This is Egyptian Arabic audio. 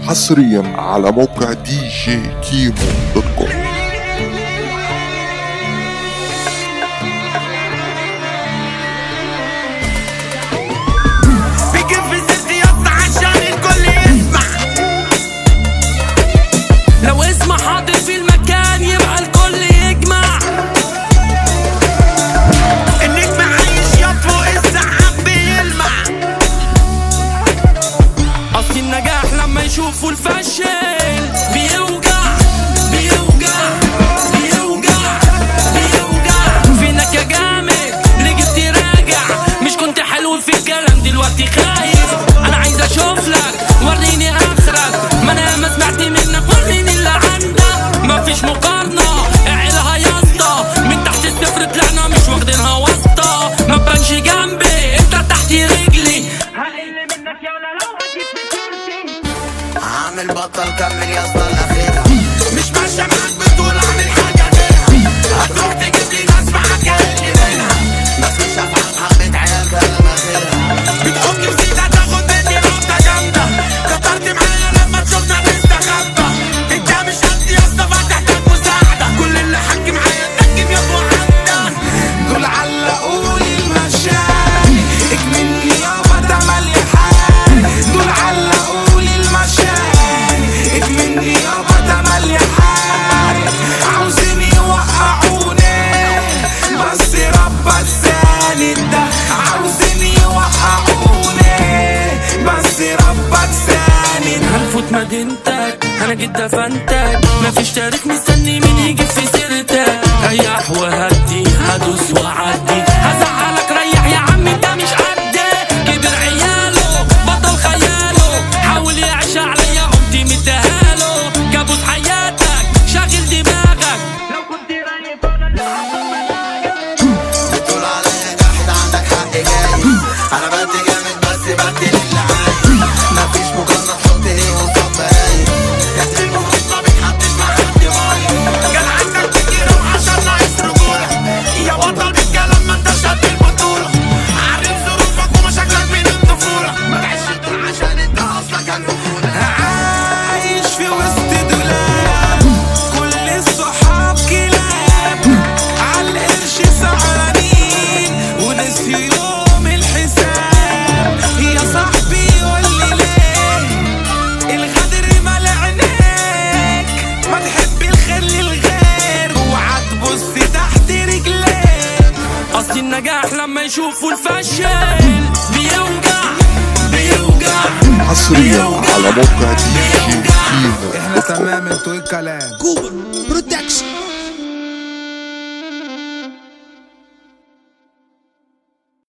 حصريا على موقع دي جي كيمو دوت كوم بيجيب في سيرتي يسطا عشان الكل يسمع لو اسمع حاضر في المكان يبقى الكل يجمع النجم عايش يطفو السحاب بيلمع اصل النجاح لما يشوفوا الفشل بيوجع بيوجع بيوجع بيوجع فينك يا جامد ليه جيت تراجع مش كنت حلو في الكلام دلوقتي خايف انا عايز اشوف لك وريني اخرك ما انا ما سمعت منك وريني اللي عندك مفيش مقارنه اعلها يا اسطى من تحت الصفر طلعنا مش واخدينها واسطه ما تبانش جنبي انت تحت رجلي هقل منك يا ولا لو هجيب في كرسي عامل بطل كمل يا اسطى الاخيرة مش ماشية معاك بتقول اعمل حاجة غيرها هتروح تجيب لي ناس معاك اللي منها مفيش افعال حبة عيال كلام اخرها بتحك في زيت هتاخد مني نقطة جامدة كترت معايا لما تشوفنا نستخبى انت مش قد يا اسطى فتحتاج مساعدة كل اللي حك معايا اتنجم يا ابو عدى دول علقوا لي المشاعر اكملني يابا ده مالي حالي دول علقوا لي المشاعر اكملني يابا ده مالي حالي عاوزين يوقعوني بس ربك ساند ده عاوزين يوقعوني بس ربك ساند هنفوت مدينتك انا جيت دفنتك مفيش تاريخ مستني مين يجي في سيرتك ريح وهدي هدوس وعدي هزعلك ريح يا عم انت مش قدي كبر عياله بطل خياله حاول يعيش عليا قمت مديهاله كابوس حياتك شاغل دماغك لو كنت رايق انا اللي بتقول عليا جاحد عندك حق جاي انا بدي جامد بس بدي للي عايز مفيش مقارنة تحط ايه قصاد بهاي كانت المفروض ما بتحطش مع حد ماي كان عندك تجيرة وعشان ناقص رجولة يا بطل بالكلام ما انت شد البطولة عارف ظروفك ومشاكلك من الطفولة ما تعيش الدور عشان انت اصلا كان طفولة عايش في وسط دولاب كل الصحاب كلاب عالقرش سعرانين ونسي يوم الحساب يا صاحبي قولي ليه الغدر مال عينيك ما تحب الخير للغير اوعى تبص تحت رجليك اصل النجاح لما يشوفوا الفشل بيوجع بيوجع حصريا على موقع دي جي كيمو احنا تمام انتوا ايه الكلام كوبر برودكشن